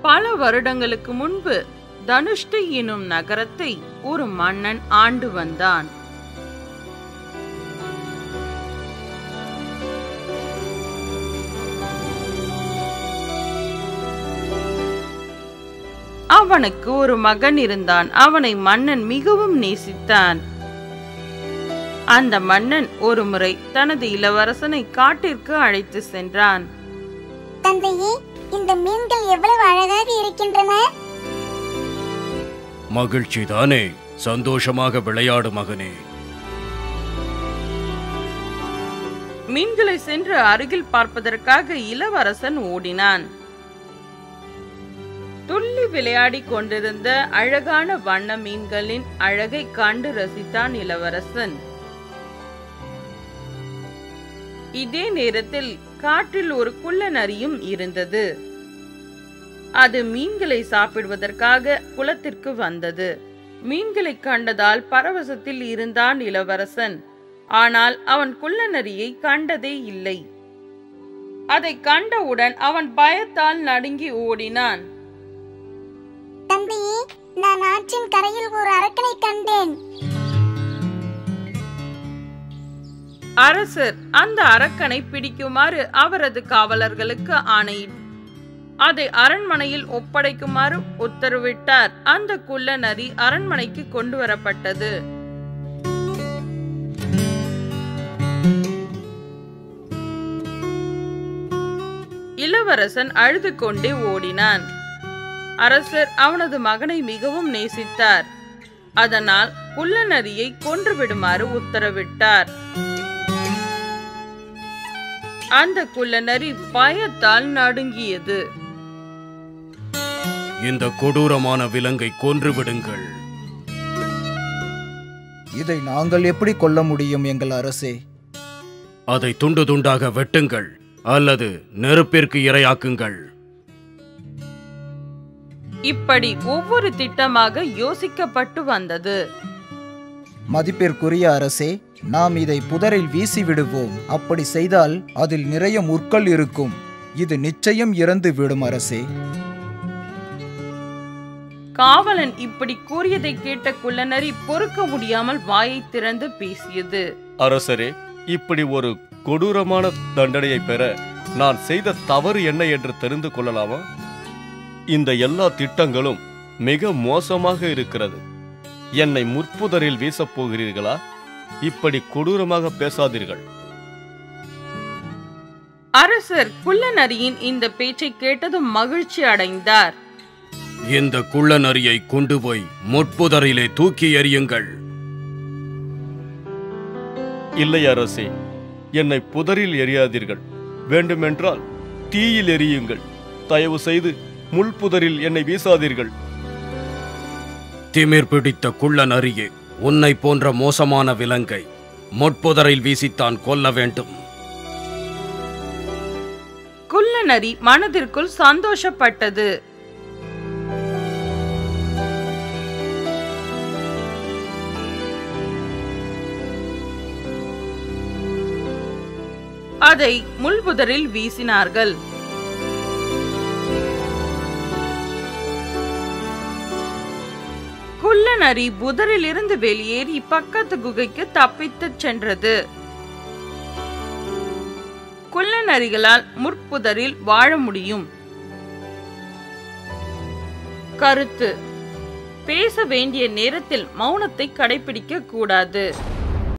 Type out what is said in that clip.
பல வருடங்களுக்கு முன்பு தனுஷ்டி எனும் நகரத்தை ஒரு மன்னன் ஆண்டு வந்தான் அவனுக்கு ஒரு மகன் இருந்தான் அவனை மன்னன் மிகவும் நேசித்தான் அந்த மன்னன் ஒருமுறை தனது இளவரசனை காட்டிற்கு அழைத்து சென்றான் தந்தையே இந்த மீன்கள் எவ்வளவு அழகாக இருக்கின்றன மகிழ்ச்சி தானே சந்தோஷமாக விளையாடு மகனே மீன்களை சென்று அருகில் பார்ப்பதற்காக இளவரசன் ஓடினான் துள்ளி விளையாடிக் கொண்டிருந்த அழகான வண்ண மீன்களின் அழகை கண்டு ரசித்தான் இளவரசன் இதே நேரத்தில் காற்றில் ஒரு குள்ள நரியும் இருந்தது அது மீன்களை சாப்பிடுவதற்காக குளத்திற்கு வந்தது மீன்களை கண்டதால் பரவசத்தில் இருந்தான் இளவரசன் ஆனால் அவன் குள்ள நரியை கண்டதே இல்லை அதை கண்டவுடன் அவன் பயத்தால் நடுங்கி ஓடினான் தந்தையே நான் ஆற்றின் கரையில் ஒரு அரக்கனை கண்டேன் அரசர் அந்த அரக்கனை பிடிக்குமாறு அவரது காவலர்களுக்கு ஆணையிட்டார் அதை அரண்மனையில் ஒப்படைக்குமாறு உத்தரவிட்டார் அந்த குள்ள நரி அரண்மனைக்கு கொண்டு வரப்பட்டது இளவரசன் அழுது கொண்டே ஓடினான் அரசர் அவனது மகனை மிகவும் நேசித்தார் அதனால் குள்ள நரியை கொன்று விடுமாறு உத்தரவிட்டார் அந்த குள்ள நரி பயத்தால் நடுங்கியது இந்த கொடூரமான விலங்கை கொன்று விடுங்கள் இதை நாங்கள் எப்படி கொல்ல முடியும் எங்கள் அரசே அதை துண்டு துண்டாக வெட்டுங்கள் அல்லது நெருப்பிற்கு இரையாக்குங்கள் இப்படி ஒவ்வொரு திட்டமாக யோசிக்கப்பட்டு வந்தது மதிப்பிற்குரிய அரசே நாம் இதை புதரில் வீசி விடுவோம் அப்படி செய்தால் அதில் நிறைய முற்கள் இருக்கும் இது நிச்சயம் இறந்து விடும் அரசே காவலன் இப்படி கூறியதை கேட்ட குள்ளநரி பொறுக்க முடியாமல் வாயை திறந்து பேசியது அரசரே இப்படி ஒரு கொடூரமான தண்டனையை பெற நான் செய்த தவறு என்ன என்று தெரிந்து கொள்ளலாமா இந்த எல்லா திட்டங்களும் மிக மோசமாக இருக்கிறது என்னை முற்புதரில் வீசப் போகிறீர்களா இப்படி கொடூரமாக பேசாதீர்கள் அரசர் குள்ளநரியின் இந்த பேச்சை கேட்டதும் மகிழ்ச்சி அடைந்தார் இந்த குள்ள நரியை கொண்டு போய் முட்புதரிலே தூக்கி எறியுங்கள் இல்லை அரசே என்னை புதரில் எறியாதீர்கள் வேண்டுமென்றால் தீயில் எறியுங்கள் தயவு செய்து முள்புதரில் என்னை வீசாதீர்கள் திமிர் பிடித்த குள்ள நரியே உன்னை போன்ற மோசமான விலங்கை முட்புதரில் வீசித்தான் கொல்ல வேண்டும் குள்ளநரி மனதிற்குள் சந்தோஷப்பட்டது அதை முள்புதரில் வீசினார்கள் குள்ளநரி புதரிலிருந்து வெளியேறி பக்கத்து குகைக்கு தப்பித்துச் சென்றது குள்ளநரிகளால் முற்புதரில் வாழ முடியும் கருத்து பேச வேண்டிய நேரத்தில் மௌனத்தை கடைபிடிக்க கூடாது